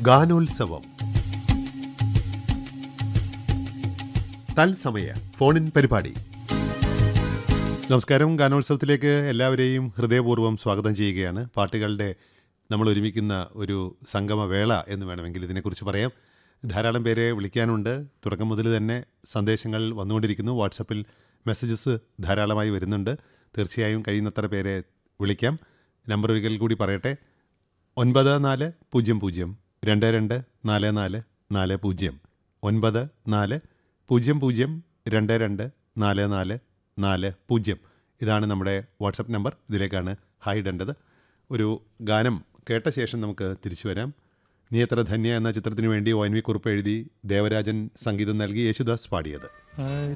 ഗാനോത്സവം തത്സമയ ഫോണിൻ പരിപാടി നമസ്കാരം ഗാനോത്സവത്തിലേക്ക് എല്ലാവരെയും ഹൃദയപൂർവ്വം സ്വാഗതം ചെയ്യുകയാണ് പാട്ടുകളുടെ നമ്മൾ ഒരുമിക്കുന്ന ഒരു സംഗമവേള എന്ന് വേണമെങ്കിൽ ഇതിനെക്കുറിച്ച് പറയാം ധാരാളം പേരെ വിളിക്കാനുണ്ട് തുടക്കം മുതൽ തന്നെ സന്ദേശങ്ങൾ വന്നുകൊണ്ടിരിക്കുന്നു വാട്സപ്പിൽ മെസ്സേജസ് ധാരാളമായി വരുന്നുണ്ട് തീർച്ചയായും കഴിയുന്നത്ര പേരെ വിളിക്കാം നമ്പർ ഒരിക്കൽ കൂടി പറയട്ടെ ഒൻപത് നാല് പൂജ്യം പൂജ്യം രണ്ട് രണ്ട് നാല് നാല് നാല് പൂജ്യം ഒൻപത് നാല് പൂജ്യം പൂജ്യം രണ്ട് രണ്ട് നാല് നാല് നാല് പൂജ്യം ഇതാണ് നമ്മുടെ വാട്സപ്പ് നമ്പർ ഇതിലേക്കാണ് ഹായ് ഇടേണ്ടത് ഒരു ഗാനം കേട്ട ശേഷം നമുക്ക് തിരിച്ചു വരാം നീ എത്ര ധന്യ എന്ന ചിത്രത്തിനു വേണ്ടി ഒ എൻ വി കുറിപ്പ് എഴുതി ദേവരാജൻ സംഗീതം നൽകി യേശുദാസ് പാടിയത്